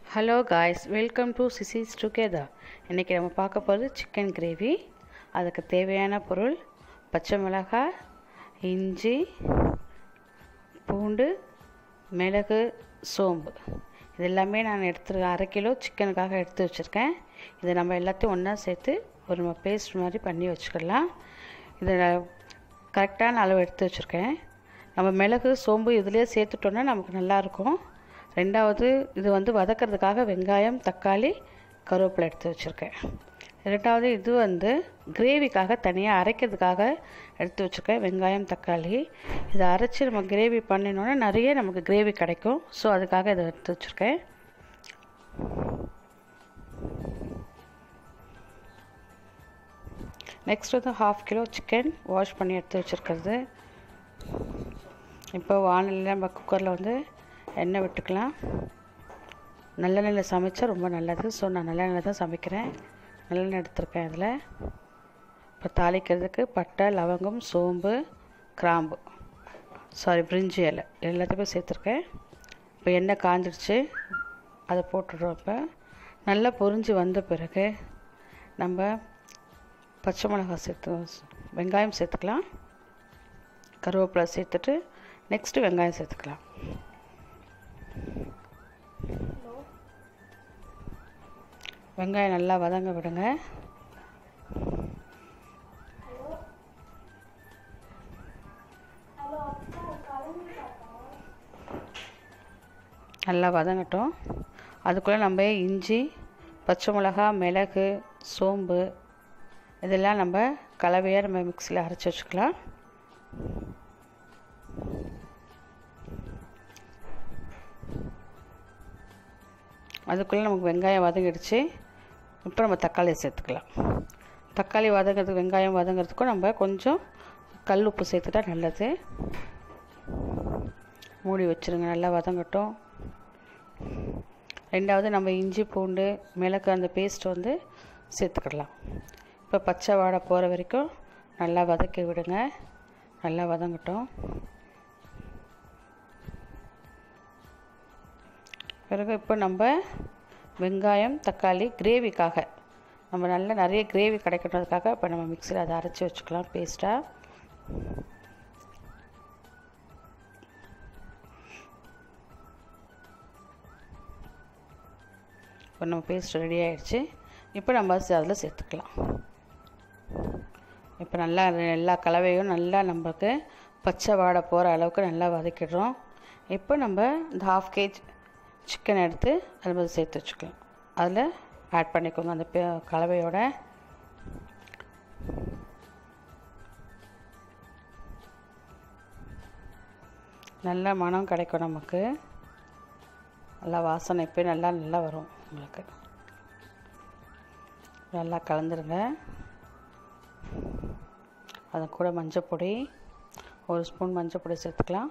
hello guys welcome to சிசிஸ் together இன்றைக்கி நம்ம பார்க்க போகிறது சிக்கன் கிரேவி அதுக்கு தேவையான பொருள் பச்சை மிளகாய் இஞ்சி பூண்டு மிளகு சோம்பு இது எல்லாமே நான் எடுத்து அரை கிலோ சிக்கனுக்காக எடுத்து வச்சுருக்கேன் இதை நம்ம எல்லாத்தையும் ஒன்றா சேர்த்து ஒரு நம்ம பேஸ்ட் மாதிரி பண்ணி வச்சுக்கலாம் இதை கரெக்டான அளவு எடுத்து வச்சுருக்கேன் நம்ம மிளகு சோம்பு இதிலே சேர்த்துட்டோன்னா நமக்கு நல்லாயிருக்கும் ரெண்டாவது இது வந்து வதக்கிறதுக்காக வெங்காயம் தக்காளி கருவேப்பிலை எடுத்து வச்சுருக்கேன் ரெண்டாவது இது வந்து கிரேவிக்காக தனியாக அரைக்கிறதுக்காக எடுத்து வச்சுருக்கேன் வெங்காயம் தக்காளி இதை அரைச்சி நம்ம கிரேவி பண்ணினோன்னா நிறைய நமக்கு கிரேவி கிடைக்கும் ஸோ அதுக்காக இதை எடுத்து வச்சுருக்கேன் நெக்ஸ்ட் வந்து ஹாஃப் கிலோ சிக்கன் வாஷ் பண்ணி எடுத்து வச்சுருக்கிறது இப்போ வானலில் நம்ம குக்கரில் வந்து எண்ணெய் விட்டுக்கலாம் நல்லெண்ணெயில் சமைச்சா ரொம்ப நல்லது ஸோ நான் நல்லெண்ணெய் தான் சமைக்கிறேன் நல்லெண்ணெய் எடுத்திருக்கேன் இதில் இப்போ தாளிக்கிறதுக்கு பட்டை லவங்கம் சோம்பு கிராம்பு சாரி பிரிஞ்சி இலை எல்லாத்தையுமே சேர்த்துருக்கேன் இப்போ எண்ணெய் காஞ்சிடுச்சு அதை போட்டுடுறோம் இப்போ நல்லா பொரிஞ்சு வந்த பிறகு நம்ம பச்சை மிளகாய் சேர்த்து வெங்காயம் சேர்த்துக்கலாம் கருவேப்பிலை சேர்த்துட்டு நெக்ஸ்ட்டு வெங்காயம் சேர்த்துக்கலாம் வெங்காயம் நல்லா வதங்க விடுங்க நல்லா வதங்கட்டும் அதுக்குள்ளே நம்ம இஞ்சி பச்சை மிளகா மிளகு சோம்பு இதெல்லாம் நம்ம கலவையாக நம்ம மிக்சியில் அரைச்சி வச்சுக்கலாம் அதுக்குள்ளே நமக்கு வெங்காயம் வதங்கிடுச்சு இப்போ நம்ம தக்காளியை சேர்த்துக்கலாம் தக்காளி வதங்கிறதுக்கு வெங்காயம் வதங்கிறதுக்கும் நம்ம கொஞ்சம் கல் உப்பு சேர்த்துட்டா நல்லது மூடி வச்சுருங்க நல்லா வதங்கட்டும் ரெண்டாவது நம்ம இஞ்சி பூண்டு மிளகு அந்த பேஸ்ட் வந்து சேர்த்துக்கிடலாம் இப்போ பச்சை வாடை போகிற வரைக்கும் நல்லா வதக்கி விடுங்க நல்லா வதங்கட்டும் பிறகு இப்போ நம்ம வெங்காயம் தக்காளி கிரேவிக்காக நம்ம நல்லா நிறைய கிரேவி கிடைக்கணுன்றதுக்காக இப்போ நம்ம மிக்சியில் அதை அரைச்சி வச்சுக்கலாம் பேஸ்ட்டாக இப்போ நம்ம பேஸ்ட் ரெடி ஆகிடுச்சு இப்போ நம்ம அதில் சேர்த்துக்கலாம் இப்போ நல்லா எல்லா கலவையும் நல்லா நம்மளுக்கு பச்சை வாடை போகிற அளவுக்கு நல்லா வதக்கிடுறோம் இப்போ நம்ம இந்த ஹாஃப் கேஜ் சிக்கன் எடுத்து அதில் சேர்த்து வச்சுக்கலாம் அதில் ஆட் பண்ணிக்கோங்க அந்த கலவையோட நல்ல மனம் கிடைக்கும் நமக்கு நல்லா வாசனை இப்போ நல்லா நல்லா வரும் உங்களுக்கு நல்லா கலந்துருங்க அது கூட மஞ்சப்பொடி ஒரு ஸ்பூன் மஞ்சப்பொடி சேர்த்துக்கலாம்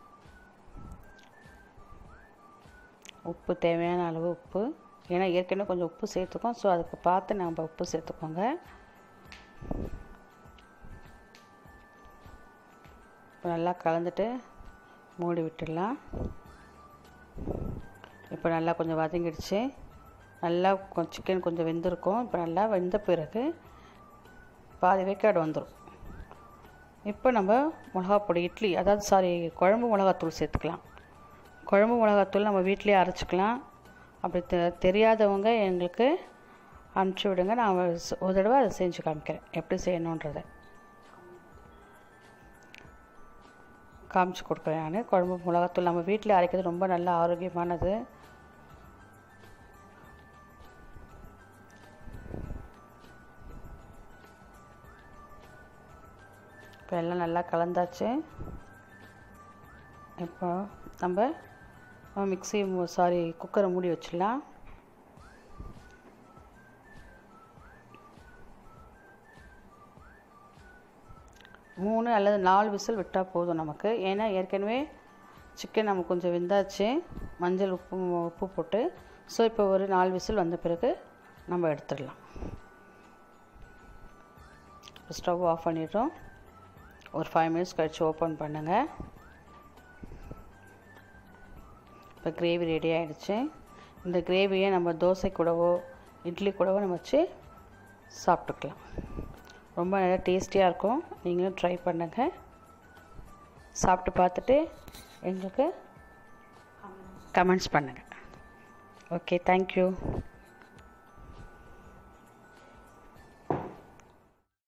உப்பு தேவையான அளவு உப்பு ஏன்னா ஏற்கனவே கொஞ்சம் உப்பு சேர்த்துக்கோம் ஸோ அதுக்கு பார்த்து நம்ம உப்பு சேர்த்துக்கோங்க இப்போ நல்லா கலந்துட்டு மூடி விட்டுடலாம் இப்போ நல்லா கொஞ்சம் வதங்கிடுச்சு நல்லா கொஞ்சம் சிக்கன் கொஞ்சம் வெந்திருக்கும் இப்போ நல்லா வெந்த பிறகு பாதி வேக்காடு வந்துடும் இப்போ நம்ம மிளகாப்பொடி இட்லி அதாவது சாரி குழம்பு மிளகாத்தூள் சேர்த்துக்கலாம் குழம்பு மிளகாத்தூள் நம்ம வீட்லேயே அரைச்சிக்கலாம் அப்படி தெ தெரியாதவங்க எங்களுக்கு அனுப்பிச்சி விடுங்க நான் ஒரு தடவை அதை செஞ்சு காமிக்கிறேன் எப்படி செய்யணுன்றதை காமிச்சு கொடுக்குறேன் நான் குழம்பு மிளகாத்தூள் நம்ம வீட்டில் அரைக்கிறது ரொம்ப நல்ல ஆரோக்கியமானது இப்போ எல்லாம் நல்லா கலந்தாச்சு இப்போ நம்ம மிக்சி சாரி குக்கரை மூடி வச்சிடலாம் மூணு அல்லது நாலு விசில் விட்டால் போதும் நமக்கு ஏன்னா ஏற்கனவே சிக்கன் நமக்கு கொஞ்சம் வெந்தாச்சு மஞ்சள் உப்பு உப்பு போட்டு ஸோ இப்போ ஒரு நாலு விசில் வந்த பிறகு நம்ம எடுத்துடலாம் ஸ்டவ் ஆஃப் பண்ணிடுறோம் ஒரு ஃபைவ் மினிட்ஸ் கழித்து ஓப்பன் பண்ணுங்கள் இப்போ கிரேவி ரெடி ஆகிடுச்சு இந்த கிரேவியை நம்ம தோசை கூடவோ இட்லி கூடவோ நம்ம வச்சு சாப்பிட்டுக்கலாம் ரொம்ப நல்லா டேஸ்டியாக இருக்கும் நீங்களும் ட்ரை பண்ணுங்கள் சாப்பிட்டு பார்த்துட்டு எங்களுக்கு கமெண்ட்ஸ் பண்ணுங்கள் ஓகே தேங்க்யூ